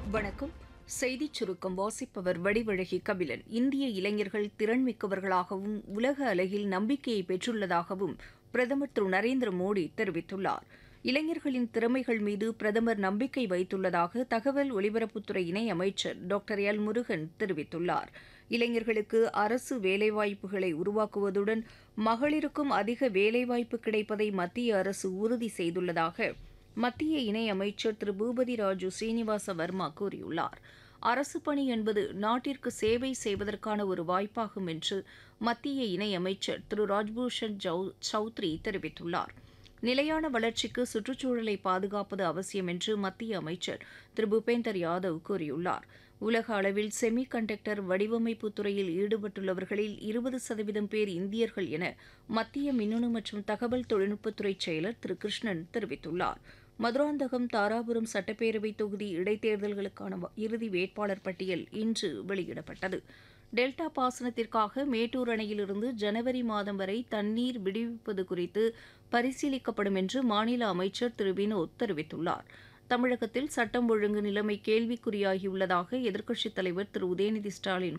வணக்கம் செய்திச் சுருக்கம் வாசிப்பவர் வடிவழகி கபிலன் இந்திய இளைஞர்கள் திறன்மிக்கவர்களாகவும் உலக அளவில் நம்பிக்கையை பெற்றுள்ளதாகவும் பிரதமர் திரு நரேந்திர மோடி தெரிவித்துள்ளார் இளைஞர்களின் திறமைகள் மீது பிரதமர் நம்பிக்கை வைத்துள்ளதாக தகவல் ஒலிபரப்புத்துறை இணை அமைச்சர் டாக்டர் எல் முருகன் தெரிவித்துள்ளார் இளைஞர்களுக்கு அரசு வேலைவாய்ப்புகளை உருவாக்குவதுடன் மகளிருக்கும் அதிக வேலைவாய்ப்பு கிடைப்பதை மத்திய அரசு உறுதி செய்துள்ளதாக மத்திய இணை அமைச்சர் திரு பூபதி ராஜு ஸ்ரீனிவாச வர்மா கூறியுள்ளார் அரசு பணி என்பது நாட்டிற்கு சேவை செய்வதற்கான ஒரு வாய்ப்பாகும் என்று மத்திய இணை அமைச்சர் திரு ராஜ்பூஷன் ஜவு- சௌத்ரி தெரிவித்துள்ளார் நிலையான வளர்ச்சிக்கு சுற்றுச்சூழலை பாதுகாப்பது அவசியம் என்று மத்திய அமைச்சர் திரு பூபேந்தர் யாதவ் கூறியுள்ளார் உலக அளவில் செமி கண்டக்டர் வடிவமைப்பு துறையில் ஈடுபட்டுள்ளவர்களில் இருபது சதவீதம் பேர் இந்தியர்கள் என மத்திய மின்னணு மற்றும் தகவல் தொழில்நுட்பத்துறை செயலர் திரு கிருஷ்ணன் தெரிவித்துள்ளார் மதுராந்தகம் தாராபுரம் சட்டப்பேரவை தொகுதி இடைத்தேர்தல்களுக்கான வ- இறுதி வேட்பாளர் பட்டியல் இன்று வெளியிடப்பட்டது டெல்டா பாசனத்திற்காக மேட்டூர் அணையிலிருந்து ஜனவரி மாதம் வரை தண்ணீர் விடுவிப்பது குறித்து பரிசீலிக்கப்படும் என்று மாநில அமைச்சர் திரு வினோத் தெரிவித்துள்ளார் தமிழகத்தில் சட்டம் ஒழுங்கு நிலைமை கேள்விக்குறியாகியுள்ளதாக எதிர்க்கட்சித் தலைவர் திரு உதயநிதி ஸ்டாலின்